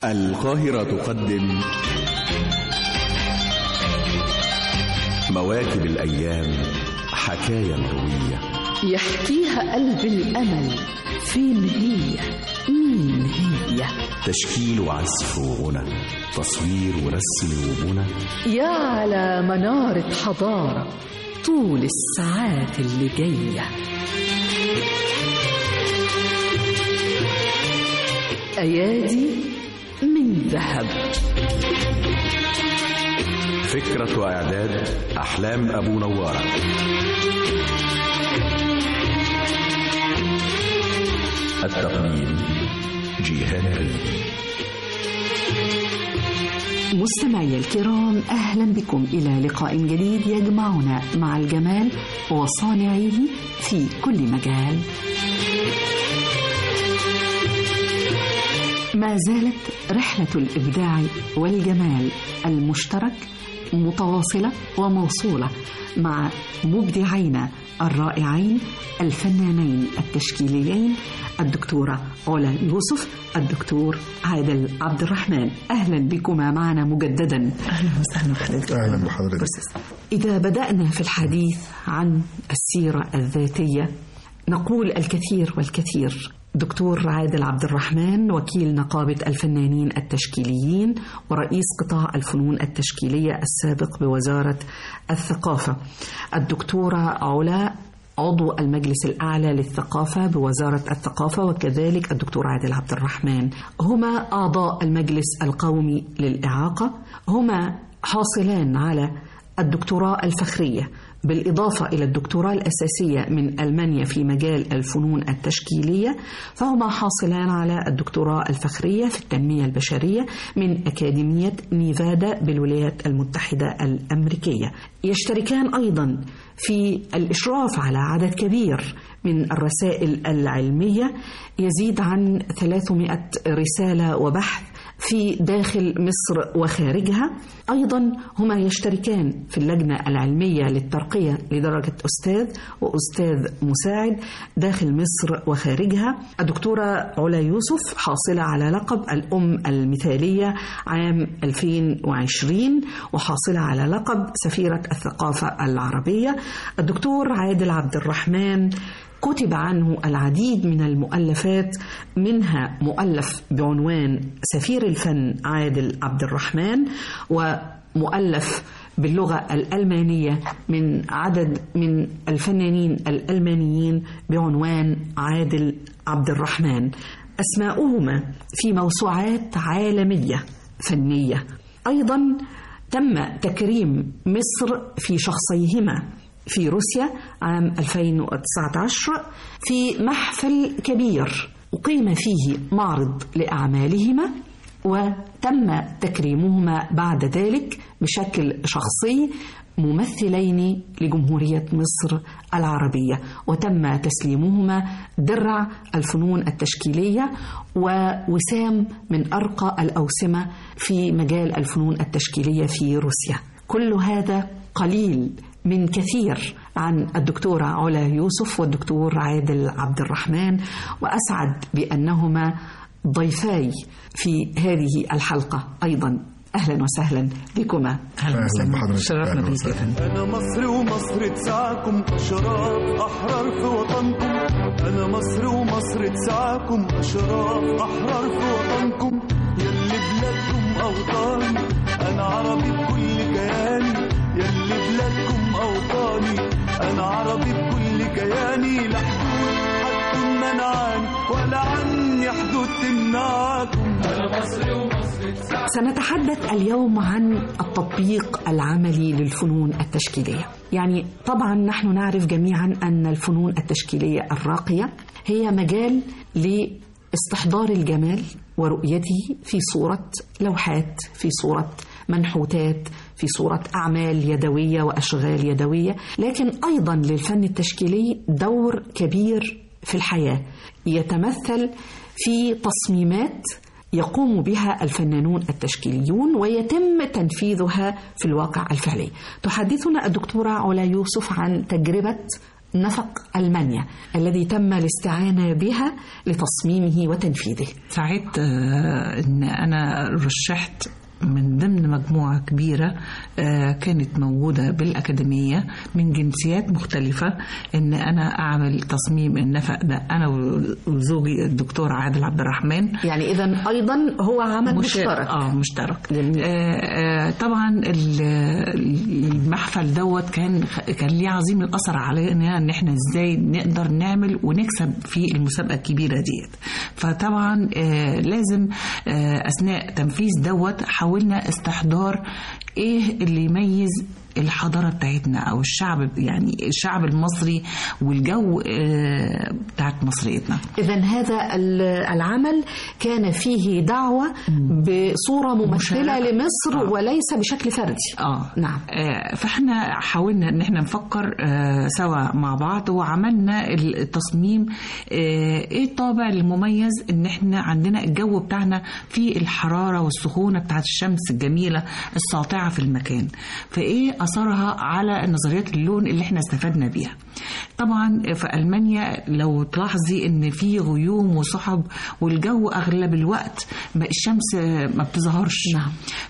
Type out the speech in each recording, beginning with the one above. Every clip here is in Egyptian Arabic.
القاهرة تقدم مواكب الأيام حكاية روية يحكيها قلب الأمل فين هي مين هي تشكيل وعزف وغنى تصوير ورسم وبنى يا على منارة حضارة طول الساعات اللي جاية أيادي من ذهب فكرة وإعداد أحلام أبو نوارة التقديم جيهان ريدي مستمعي الكرام أهلا بكم إلى لقاء جديد يجمعنا مع الجمال وصانعيه في كل مجال ما زالت رحلة الإبداع والجمال المشترك متواصلة وموصولة مع مبدعينا الرائعين الفنانين التشكيليين الدكتورة علا يوسف الدكتور عادل عبد الرحمن أهلا بكما معنا مجددا اهلا وسهلا بحضرتك اهلا بحضرتك إذا بدأنا في الحديث عن السيرة الذاتية نقول الكثير والكثير دكتور عادل عبد الرحمن وكيل نقابة الفنانين التشكيليين ورئيس قطاع الفنون التشكيلية السابق بوزارة الثقافة الدكتورة علا عضو المجلس الأعلى للثقافة بوزارة الثقافة وكذلك الدكتور عادل عبد الرحمن هما أعضاء المجلس القومي للإعاقة هما حاصلان على الدكتوراه الفخرية بالإضافة إلى الدكتوراه الأساسية من ألمانيا في مجال الفنون التشكيلية فهما حاصلان على الدكتوراه الفخرية في التنمية البشرية من أكاديمية نيفادا بالولايات المتحدة الأمريكية يشتركان أيضا في الإشراف على عدد كبير من الرسائل العلمية يزيد عن 300 رسالة وبحث في داخل مصر وخارجها أيضا هما يشتركان في اللجنة العلمية للترقية لدرجة أستاذ وأستاذ مساعد داخل مصر وخارجها الدكتورة علا يوسف حاصلة على لقب الأم المثالية عام 2020 وحاصلة على لقب سفيرة الثقافة العربية الدكتور عادل عبد الرحمن كتب عنه العديد من المؤلفات منها مؤلف بعنوان سفير الفن عادل عبد الرحمن ومؤلف باللغة الألمانية من عدد من الفنانين الألمانيين بعنوان عادل عبد الرحمن أسماؤهما في موسوعات عالمية فنية أيضا تم تكريم مصر في شخصيهما في روسيا عام 2019 في محفل كبير أقيم فيه معرض لأعمالهما وتم تكريمهما بعد ذلك بشكل شخصي ممثلين لجمهورية مصر العربية وتم تسليمهما درع الفنون التشكيلية ووسام من أرقى الأوسمة في مجال الفنون التشكيلية في روسيا كل هذا قليل من كثير عن الدكتورة علا يوسف والدكتور عادل عبد الرحمن وأسعد بأنهما ضيفاي في هذه الحلقة أيضا أهلا وسهلا بكما اهلا أهلا وسهلا بحضرتك. شرفنا أهلا بيك يا وسهلا. فندم أنا مصري ومصر تسعكم أشراف أحرار في وطنكم أنا مصري ومصر تسعكم أشراف أحرار في وطنكم يلي بلادكم أوطاني أنا عربي بكل كياني يلي بلادكم أوطاني أنا عربي بكل كياني لا حدود حتكون منعاني ولا عني حدود تمنعكم أنا مصري ومصر تسعكم سنتحدث اليوم عن التطبيق العملي للفنون التشكيلية يعني طبعا نحن نعرف جميعا أن الفنون التشكيلية الراقية هي مجال لاستحضار الجمال ورؤيته في صورة لوحات في صورة منحوتات في صورة أعمال يدوية وأشغال يدوية لكن أيضا للفن التشكيلي دور كبير في الحياة يتمثل في تصميمات يقوم بها الفنانون التشكيليون ويتم تنفيذها في الواقع الفعلي. تحدثنا الدكتورة علا يوسف عن تجربة نفق ألمانيا الذي تم الاستعانة بها لتصميمه وتنفيذه سعدت آه، ان انا رشحت من ضمن مجموعة كبيرة آه، كانت موجودة بالأكاديمية من جنسيات مختلفة إن أنا أعمل تصميم النفق ده أنا وزوجي الدكتور عادل عبد الرحمن يعني إذا أيضا هو عمل مش- مشترك اه مشترك جميل. آه آه طبعا ال- المحفل دوت كان كان ليه عظيم الاثر علينا ان احنا ازاي نقدر نعمل ونكسب في المسابقه الكبيره ديت فطبعا آه لازم آه اثناء تنفيذ دوت حاولنا استحضار ايه اللي يميز الحضاره بتاعتنا او الشعب يعني الشعب المصري والجو آه بتاعت مصريتنا إذا هذا ال- العمل كان فيه دعوة بصورة ممثلة مشاركة. لمصر آه. وليس بشكل فردي اه نعم. آه، فاحنا حاولنا ان احنا نفكر آه، سوا مع بعض وعملنا التصميم آه، ايه الطابع المميز ان احنا عندنا الجو بتاعنا في الحراره والسخونه بتاعت الشمس الجميله الساطعه في المكان فايه اثرها على نظريات اللون اللي احنا استفدنا بيها طبعا في المانيا لو تلاحظي ان في غيوم وسحب والجو اغلب الوقت ما الشمس ما بتظهرش نعم.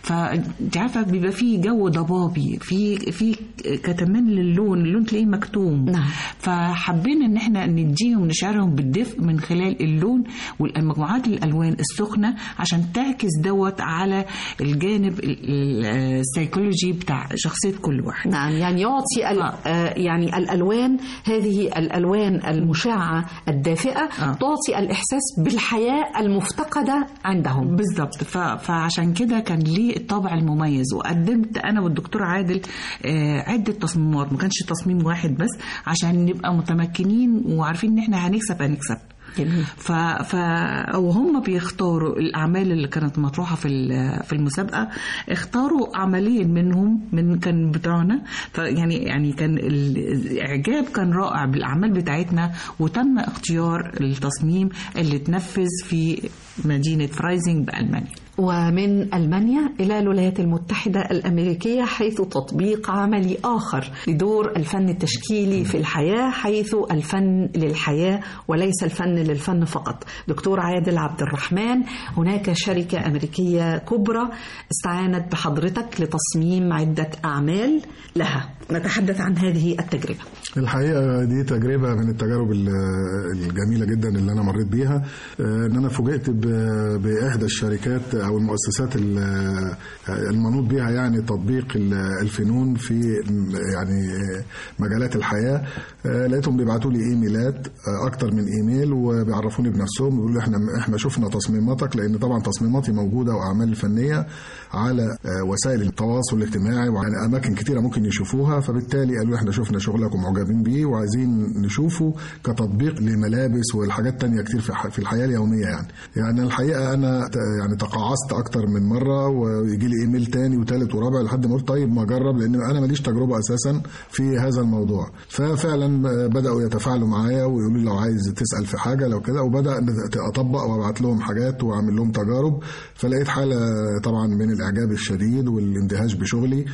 فانت عارفه بيبقى في جو ضبابي في في كتمان للون اللون تلاقيه مكتوم نعم. فحبينا ان احنا نديهم نشعرهم بالدفء من خلال اللون والمجموعات الالوان السخنه عشان تعكس دوت على الجانب ال- ال- السيكولوجي بتاع شخصيه كل واحد نعم يعني يعطي ال- آه. آه، يعني الألوان هذه الألوان المشعة الدافئة آه. تعطي الإحساس بالحياة المفتقدة عندهم بالظبط ف... فعشان كده كان ليه الطابع المميز وقدمت انا والدكتور عادل آه، عده تصميمات ما كانش تصميم واحد بس عشان نبقى متمكنين وعارفين ان احنا هنكسب هنكسب جميل. ف... ف... وهم بيختاروا الاعمال اللي كانت مطروحه في ال- في المسابقه اختاروا عملين منهم من كان بتوعنا فيعني يعني كان الاعجاب كان رائع بالاعمال بتاعتنا وتم اختيار التصميم اللي اتنفذ في مدينه فرايزنج بالمانيا ومن ألمانيا إلى الولايات المتحدة الأمريكية حيث تطبيق عملي آخر لدور الفن التشكيلي في الحياة حيث الفن للحياة وليس الفن للفن فقط دكتور عادل عبد الرحمن هناك شركة أمريكية كبرى استعانت بحضرتك لتصميم عدة أعمال لها نتحدث عن هذه التجربة الحقيقه دي تجربه من التجارب ال- الجميله جدا اللي انا مريت بيها آه، ان انا فوجئت ب- باحدى الشركات او المؤسسات ال- المنوط بها يعني تطبيق ال- الفنون في م- يعني مجالات الحياه آه، لقيتهم بيبعتوا لي ايميلات آه، اكتر من ايميل وبيعرفوني بنفسهم بيقولوا لي احنا احنا شفنا تصميماتك لان طبعا تصميماتي موجوده واعمالي الفنيه على آه، وسائل التواصل الاجتماعي وعلى اماكن كتيره ممكن يشوفوها فبالتالي قالوا احنا شفنا شغلك ومعجبين بيه وعايزين نشوفه كتطبيق لملابس والحاجات تانية كتير في ح- في الحياه اليوميه يعني يعني الحقيقه انا ت- يعني تقاعست اكتر من مره ويجي لي ايميل تاني وتالت ورابع لحد ما قلت طيب ما اجرب لان انا ماليش تجربه اساسا في هذا الموضوع ففعلا بداوا يتفاعلوا معايا ويقولوا لي لو عايز تسال في حاجه لو كده وبدا اطبق وابعت لهم حاجات واعمل لهم تجارب فلقيت حاله طبعا من الاعجاب الشديد والاندهاش بشغلي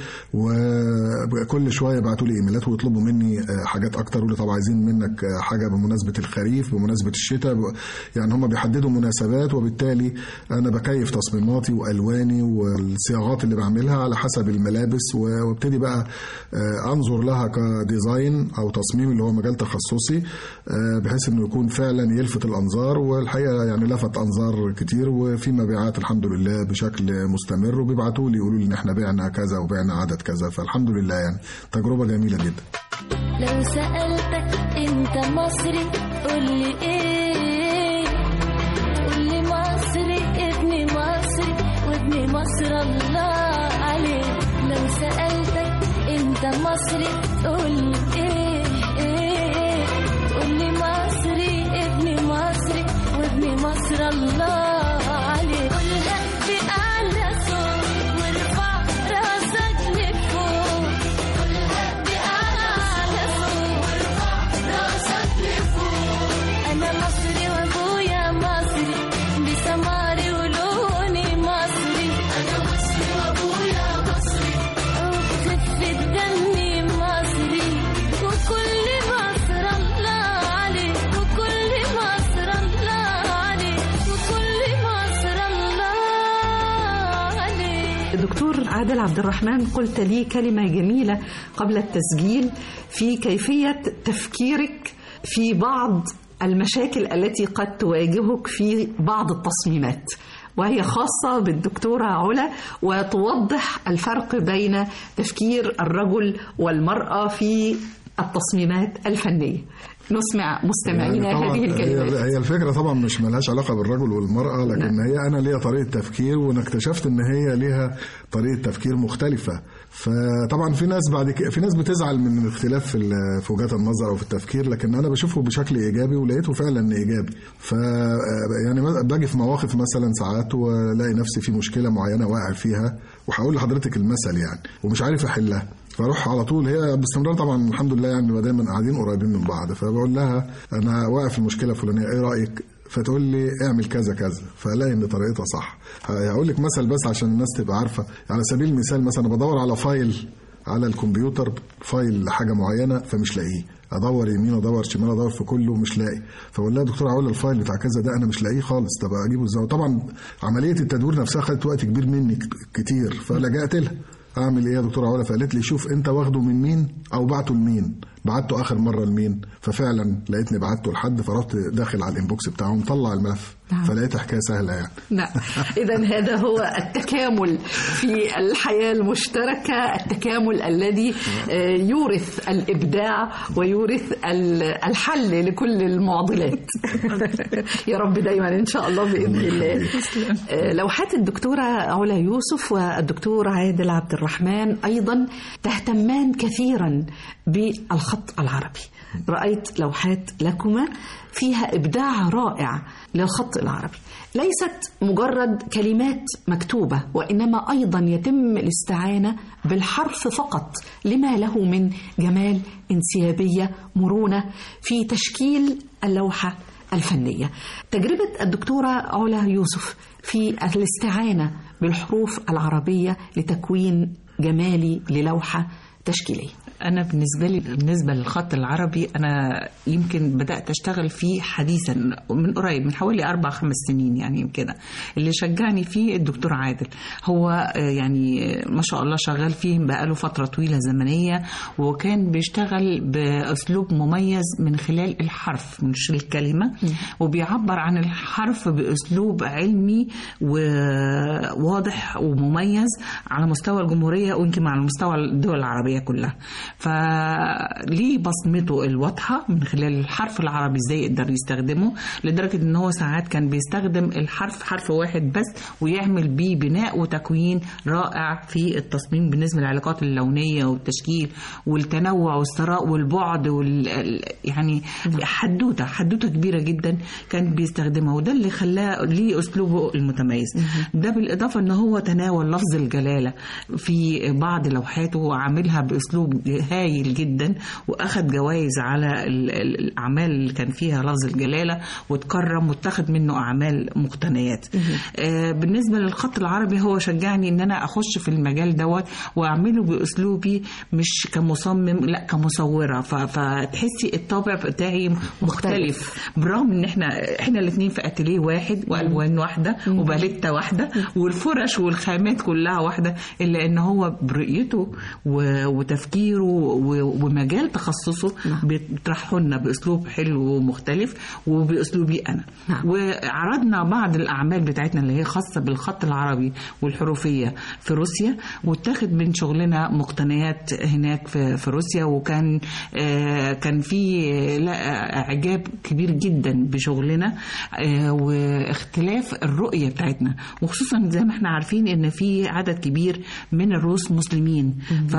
وكل شويه يبعتوا لي ايميلات ويطلبوا مني آه، حاجات اكتر يقولوا طب عايزين منك آه، حاجه بمناسبه الخريف بمناسبه الشتاء ب- يعني هم بيحددوا مناسبات وبالتالي انا بكيف تصميماتي والواني والصياغات اللي بعملها على حسب الملابس و- وابتدي بقى آه، انظر لها كديزاين او تصميم اللي هو مجال تخصصي آه، بحيث انه يكون فعلا يلفت الانظار والحقيقه يعني لفت انظار كتير وفي مبيعات الحمد لله بشكل مستمر وبيبعتوا لي يقولوا لي ان احنا بعنا كذا وبعنا عدد كذا فالحمد لله يعني تجربه جميله جدا لو سألتك انت مصري قولي ايه قولي مصري ابن مصري وابن مصر الله عليه لو سألتك انت مصري قولي ايه ايه قولي مصري ابن مصري وابن مصر الله عليه قولها بأعلى صوت وارفع راسك لفوق أنا مصري وأبويا مصري بسماري ولوني مصري أنا مصري وأبويا مصري وبخفة دمي مصري وكل مصر دكتور عادل عبد الرحمن قلت لي كلمة جميلة قبل التسجيل في كيفية تفكيرك في بعض المشاكل التي قد تواجهك في بعض التصميمات وهي خاصة بالدكتورة علا وتوضح الفرق بين تفكير الرجل والمرأة في التصميمات الفنية نسمع مستمعينا يعني طبعاً هذه الكلمات هي, هي الفكره طبعا مش ملهاش علاقه بالرجل والمراه لكن نعم. هي انا ليا طريقه تفكير وانا اكتشفت ان هي ليها طريقه تفكير مختلفه فطبعا في ناس بعد كده في ناس بتزعل من الاختلاف في ال- في وجهات النظر او في التفكير لكن انا بشوفه بشكل ايجابي ولقيته فعلا ايجابي ف يعني باجي في مواقف مثلا ساعات والاقي نفسي في مشكله معينه واقع فيها وهقول لحضرتك المثل يعني ومش عارف احلها فاروح على طول هي باستمرار طبعا الحمد لله يعني بنبقى دايما قاعدين قريبين من بعض فبقول لها انا واقع في المشكله الفلانيه ايه رايك فتقول لي اعمل كذا كذا فالاقي ان طريقتها صح هقول لك مثل بس عشان الناس تبقى عارفه على سبيل المثال مثلا أنا بدور على فايل على الكمبيوتر فايل لحاجه معينه فمش لاقيه ادور يمين ادور شمال ادور في كله مش لاقي فبقول لها دكتور عقول الفايل بتاع كذا ده انا مش لاقيه خالص طب اجيبه ازاي طبعا عمليه التدوير نفسها خدت وقت كبير مني ك- كتير فلجأت لها اعمل ايه يا دكتور علا فقالت لي شوف انت واخده من مين او بعته لمين بعته اخر مره لمين ففعلا لقيتني بعته لحد فرحت داخل على الانبوكس بتاعه مطلع الملف نعم. فلقيت حكايه سهله يعني نعم إذا هذا هو التكامل في الحياة المشتركة التكامل الذي آه، يورث الإبداع ويورث ال- الحل لكل المعضلات يا رب دايما إن شاء الله بإذن الله آه، لوحات الدكتورة علا يوسف والدكتور عادل عبد الرحمن أيضا تهتمان كثيرا بالخط العربي رأيت لوحات لكما فيها إبداع رائع للخط العربي ليست مجرد كلمات مكتوبة وإنما أيضا يتم الاستعانة بالحرف فقط لما له من جمال انسيابية مرونة في تشكيل اللوحة الفنية تجربة الدكتورة علا يوسف في الاستعانة بالحروف العربية لتكوين جمالي للوحة تشكيلية أنا بالنسبة لي بالنسبة للخط العربي أنا يمكن بدأت أشتغل فيه حديثا من قريب من حوالي أربع خمس سنين يعني كده اللي شجعني فيه الدكتور عادل هو آه، يعني آه، ما شاء الله شغال فيه بقاله فترة طويلة زمنية وكان بيشتغل بأسلوب مميز من خلال الحرف مش الكلمة وبيعبر عن الحرف بأسلوب علمي وواضح ومميز على مستوى الجمهورية ويمكن على مستوى الدول العربية كلها فليه بصمته الواضحة من خلال الحرف العربي ازاي يقدر يستخدمه لدرجة ان هو ساعات كان بيستخدم الحرف حرف واحد بس ويعمل بيه بناء وتكوين رائع في التصميم بالنسبة للعلاقات اللونية والتشكيل والتنوع والثراء والبعد وال ال- يعني حدوتة حدوتة كبيرة جدا كان بيستخدمها وده اللي خلاه ليه اسلوبه المتميز ده بالاضافة ان هو تناول لفظ الجلالة في بعض لوحاته وعاملها باسلوب هايل جدا واخد جوائز على ال- ال- الاعمال اللي كان فيها لفظ الجلاله واتكرم واتخذ منه اعمال مقتنيات آه بالنسبه للخط العربي هو شجعني ان انا اخش في المجال دوت واعمله باسلوبي مش كمصمم لا كمصوره ف- فتحسي الطابع بتاعي مختلف برغم ان احنا احنا الاثنين في اتيليه واحد والوان واحده وباليته واحده والفرش والخامات كلها واحده الا ان هو برؤيته و- وتفكيره و- ومجال تخصصه بيطرحه لنا باسلوب حلو ومختلف وباسلوبي انا نعم. وعرضنا بعض الاعمال بتاعتنا اللي هي خاصه بالخط العربي والحروفيه في روسيا واتاخد من شغلنا مقتنيات هناك في في روسيا وكان آه، كان في آه، لا آه، اعجاب كبير جدا بشغلنا آه، واختلاف الرؤيه بتاعتنا وخصوصا زي ما احنا عارفين ان في عدد كبير من الروس مسلمين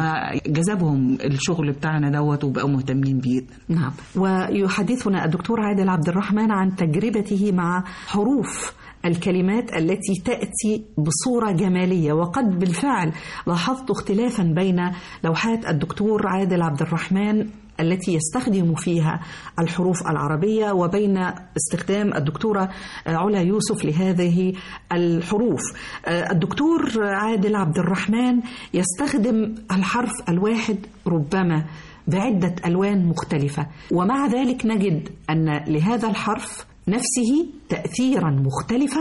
فجذبهم الشغل بتاعنا دوت وبقوا مهتمين بيه جدا نعم ويحدثنا الدكتور عادل عبد الرحمن عن تجربته مع حروف الكلمات التي تأتي بصورة جمالية وقد بالفعل لاحظت اختلافا بين لوحات الدكتور عادل عبد الرحمن التي يستخدم فيها الحروف العربية وبين استخدام الدكتورة علا يوسف لهذه الحروف الدكتور عادل عبد الرحمن يستخدم الحرف الواحد ربما بعدة ألوان مختلفة ومع ذلك نجد أن لهذا الحرف نفسه تأثيرا مختلفا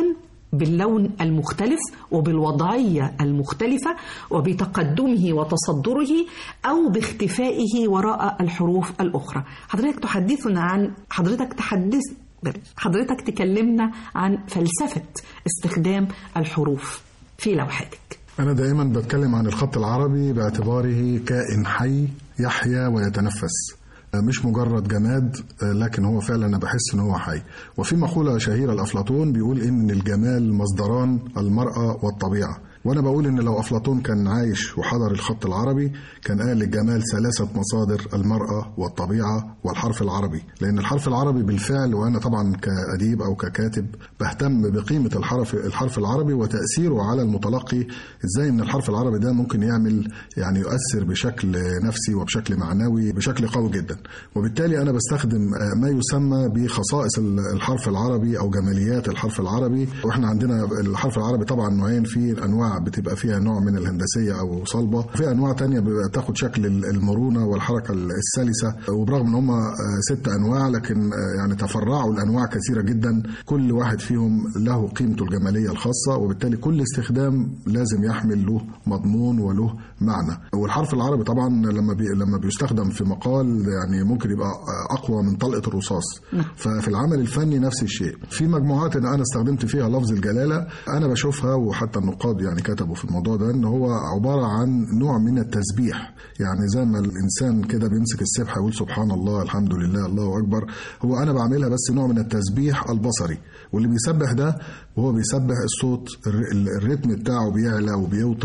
باللون المختلف وبالوضعية المختلفة وبتقدمه وتصدره أو باختفائه وراء الحروف الأخرى حضرتك تحدثنا عن حضرتك تحدث حضرتك تكلمنا عن فلسفة استخدام الحروف في لوحاتك أنا دائما بتكلم عن الخط العربي باعتباره كائن حي يحيا ويتنفس مش مجرد جماد لكن هو فعلا انا بحس ان هو حي وفي مقوله شهيره لافلاطون بيقول ان الجمال مصدران المراه والطبيعه وانا بقول ان لو افلاطون كان عايش وحضر الخط العربي كان قال الجمال ثلاثه مصادر المراه والطبيعه والحرف العربي لان الحرف العربي بالفعل وانا طبعا كاديب او ككاتب بهتم بقيمه الحرف الحرف العربي وتاثيره على المتلقي ازاي ان الحرف العربي ده ممكن يعمل يعني يؤثر بشكل نفسي وبشكل معنوي بشكل قوي جدا وبالتالي انا بستخدم ما يسمى بخصائص الحرف العربي او جماليات الحرف العربي واحنا عندنا الحرف العربي طبعا نوعين في انواع بتبقى فيها نوع من الهندسيه او صلبه في انواع تانية بيبقى تاخد شكل المرونه والحركه السلسه وبرغم ان هم ست انواع لكن يعني تفرعوا لانواع كثيره جدا كل واحد فيهم له قيمته الجماليه الخاصه وبالتالي كل استخدام لازم يحمل له مضمون وله معنى والحرف العربي طبعا لما بي لما بيستخدم في مقال يعني ممكن يبقى اقوى من طلقه الرصاص ففي العمل الفني نفس الشيء في مجموعات ان انا استخدمت فيها لفظ الجلاله انا بشوفها وحتى النقاد يعني كتبوا في الموضوع ده ان هو عباره عن نوع من التسبيح يعني زي ما الانسان كده بيمسك السبحه يقول سبحان الله الحمد لله الله اكبر هو انا بعملها بس نوع من التسبيح البصري واللي بيسبح ده وهو بيسبح الصوت الريتم بتاعه بيعلى وبيوطى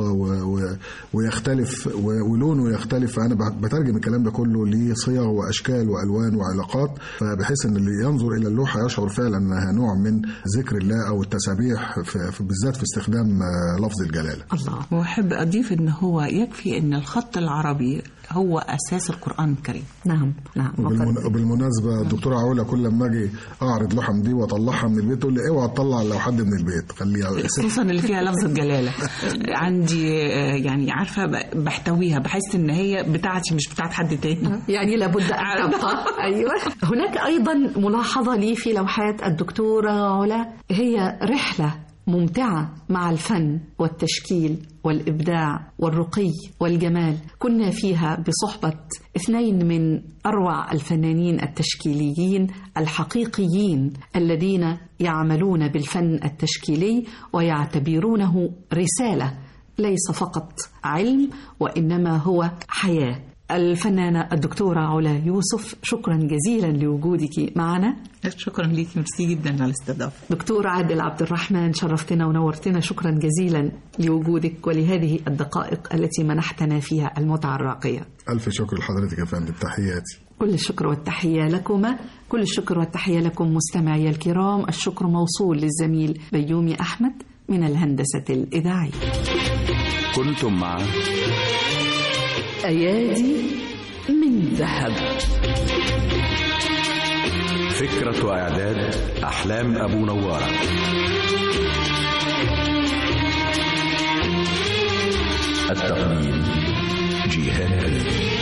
ويختلف ولونه يختلف فانا بترجم الكلام ده كله لصيغ واشكال والوان وعلاقات فبحيث ان اللي ينظر الى اللوحه يشعر فعلا انها نوع من ذكر الله او التسابيح بالذات في استخدام لفظ الجلاله. الله واحب اضيف ان هو يكفي ان الخط العربي هو اساس القران الكريم. نعم نعم وبالمناسبه الدكتوره علا كل لما اجي اعرض لوحه من دي واطلعها من البيت تقول لي اوعى تطلع لو حد من البيت خليها خصوصا اللي فيها لفظ الجلاله عندي يعني عارفه بحتويها بحس ان هي بتاعتي مش بتاعت حد تاني يعني لابد ان تبقى ايوه هناك ايضا ملاحظه لي في لوحات الدكتوره علا هي رحله ممتعه مع الفن والتشكيل والابداع والرقي والجمال كنا فيها بصحبه اثنين من اروع الفنانين التشكيليين الحقيقيين الذين يعملون بالفن التشكيلي ويعتبرونه رساله ليس فقط علم وانما هو حياه الفنانة الدكتورة علا يوسف شكرا جزيلا لوجودك معنا شكرا ليك ميرسي جدا على الاستضافة دكتور عادل عبد الرحمن شرفتنا ونورتنا شكرا جزيلا لوجودك ولهذه الدقائق التي منحتنا فيها المتعة الراقية ألف شكر لحضرتك يا فندم تحياتي كل الشكر والتحية لكما كل الشكر والتحية لكم مستمعي الكرام الشكر موصول للزميل بيومي أحمد من الهندسة الإذاعية كنتم مع أيادي من ذهب فكرة وإعداد أحلام أبو نوارة التقديم جيهان ريدي